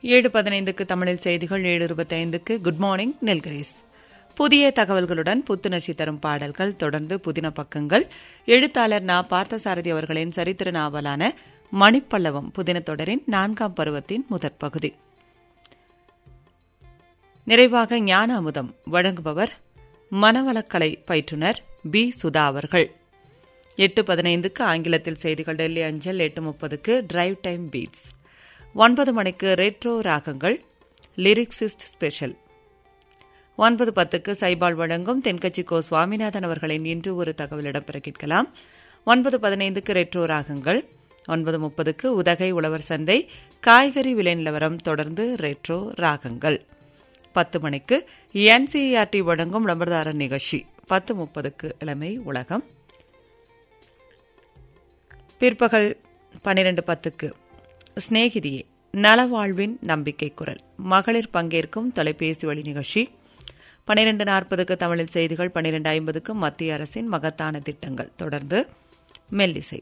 ஏழு பதினைந்துக்கு தமிழில் செய்திகள் ஏழு இருபத்தைந்துக்கு குட் மார்னிங் நெல்கிரீஸ் புதிய தகவல்களுடன் புத்துணர்ச்சி தரும் பாடல்கள் தொடர்ந்து புதின பக்கங்கள் எழுத்தாளர் நா பார்த்தசாரதி அவர்களின் சரித்திர நாவலான மணிப்பல்லவம் புதின தொடரின் நான்காம் பருவத்தின் முதற் பகுதி நிறைவாக ஞான அமுதம் வழங்குபவர் மனவளக்கலை பயிற்றுனர் பி சுதா அவர்கள் எட்டு பதினைந்துக்கு ஆங்கிலத்தில் செய்திகள் டெல்லி அஞ்சல் எட்டு முப்பதுக்கு டிரைவ் டைம் பீட்ஸ் ஒன்பது மணிக்கு ரெட்ரோ ராகங்கள் லிரிக்ஸிஸ்ட் ஸ்பெஷல் ஒன்பது பத்துக்கு சைபால் வழங்கும் தென்கட்சி கோ சுவாமிநாதன் அவர்களின் இன்று ஒரு தகவல் இடம்பெற கேட்கலாம் ஒன்பது பதினைந்துக்கு ரெட்ரோ ராகங்கள் ஒன்பது முப்பதுக்கு உதகை உழவர் சந்தை காய்கறி விலை நிலவரம் தொடர்ந்து ரெட்ரோ ராகங்கள் பத்து மணிக்கு என்சிஇஆர்டி வழங்கும் விளம்பரதாரர் நிகழ்ச்சி பத்து முப்பதுக்கு இளமை உலகம் பிற்பகல் பன்னிரண்டு பத்துக்கு சிநேகிதியே நலவாழ்வின் நம்பிக்கை குரல் மகளிர் பங்கேற்கும் தொலைபேசி வழி நிகழ்ச்சி பனிரெண்டு நாற்பதுக்கு தமிழில் செய்திகள் பனிரெண்டு ஐம்பதுக்கு மத்திய அரசின் மகத்தான திட்டங்கள் தொடர்ந்து மெல்லிசை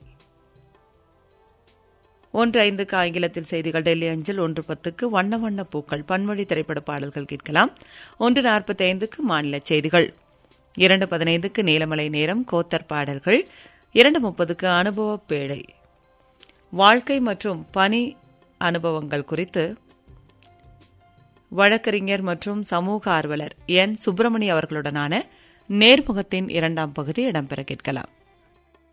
ஒன்று ஐந்துக்கு ஆங்கிலத்தில் செய்திகள் டெல்லி அஞ்சல் ஒன்று பத்துக்கு வண்ண வண்ண பூக்கள் பன்மொழி திரைப்பட பாடல்கள் கேட்கலாம் ஒன்று நாற்பத்தி ஐந்துக்கு மாநில செய்திகள் இரண்டு பதினைந்துக்கு நீலமலை நேரம் கோத்தர் பாடல்கள் இரண்டு முப்பதுக்கு அனுபவ பேழை வாழ்க்கை மற்றும் பணி அனுபவங்கள் குறித்து வழக்கறிஞர் மற்றும் சமூக ஆர்வலர் என் சுப்பிரமணி அவர்களுடனான நேர்முகத்தின் இரண்டாம் பகுதி இடம்பெற கேட்கலாம்